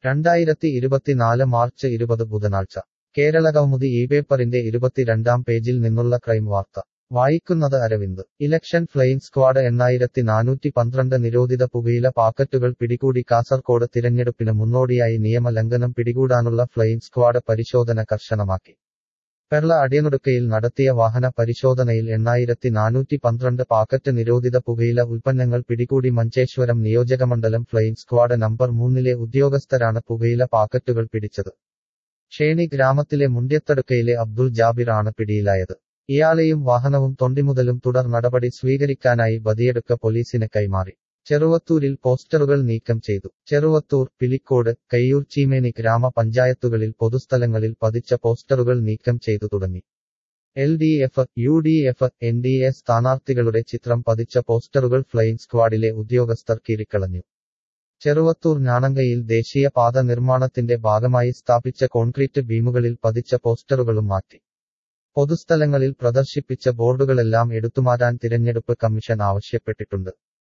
രണ്ടായിരത്തി ഇരുപത്തിനാല് മാർച്ച് ഇരുപത് ബുധനാഴ്ച കേരള കൗമുദി ഈ പേപ്പറിന്റെ ഇരുപത്തിരണ്ടാം പേജിൽ നിന്നുള്ള ക്രൈം വാർത്ത വായിക്കുന്നത് അരവിന്ദ് ഇലക്ഷൻ ഫ്ലൈയിങ് സ്ക്വാഡ് എണ്ണായിരത്തി നാനൂറ്റി പന്ത്രണ്ട് നിരോധിത പുകയില പാക്കറ്റുകൾ പിടികൂടി കാസർകോട് തിരഞ്ഞെടുപ്പിന് മുന്നോടിയായി നിയമലംഘനം പിടികൂടാനുള്ള ഫ്ലൈയിങ് സ്ക്വാഡ് പരിശോധന കർശനമാക്കി പെർള അടിയനൊടുക്കയിൽ നടത്തിയ വാഹന പരിശോധനയിൽ എണ്ണായിരത്തി നാനൂറ്റി പന്ത്രണ്ട് പാക്കറ്റ് നിരോധിത പുകയില ഉൽപ്പന്നങ്ങൾ പിടികൂടി മഞ്ചേശ്വരം നിയോജകമണ്ഡലം ഫ്ലൈയിങ് സ്ക്വാഡ് നമ്പർ മൂന്നിലെ ഉദ്യോഗസ്ഥരാണ് പുകയില പാക്കറ്റുകൾ പിടിച്ചത് ഷേണി ഗ്രാമത്തിലെ മുണ്ട്യത്തടുക്കയിലെ അബ്ദുൾ ജാബിർ ആണ് പിടിയിലായത് ഇയാളെയും വാഹനവും തൊണ്ടിമുതലും തുടർ നടപടി സ്വീകരിക്കാനായി ബദിയെടുക്ക പോലീസിന് കൈമാറി ചെറുവത്തൂരിൽ പോസ്റ്ററുകൾ നീക്കം ചെയ്തു ചെറുവത്തൂർ പിലിക്കോട് കയ്യൂർ ചീമേനി ഗ്രാമപഞ്ചായത്തുകളിൽ പൊതുസ്ഥലങ്ങളിൽ പതിച്ച പോസ്റ്ററുകൾ നീക്കം ചെയ്തു തുടങ്ങി L D F U D F N D A സ്ഥാനാർത്ഥികളുടെ ചിത്രം പതിച്ച പോസ്റ്ററുകൾ ഫ്ലൈയിങ് സ്ക്വാഡിലെ ഉദ്യോഗസ്ഥർ കീറിക്കളഞ്ഞു ചെറുവത്തൂർ ഞാണങ്കയിൽ ദേശീയപാത നിർമ്മാണത്തിന്റെ ഭാഗമായി സ്ഥാപിച്ച കോൺക്രീറ്റ് ബീമുകളിൽ പതിച്ച പോസ്റ്ററുകളും മാറ്റി പൊതുസ്ഥലങ്ങളിൽ പ്രദർശിപ്പിച്ച ബോർഡുകളെല്ലാം എടുത്തുമാറ്റാൻ തിരഞ്ഞെടുപ്പ് കമ്മീഷൻ ആവശ്യപ്പെട്ടിട്ടുണ്ട്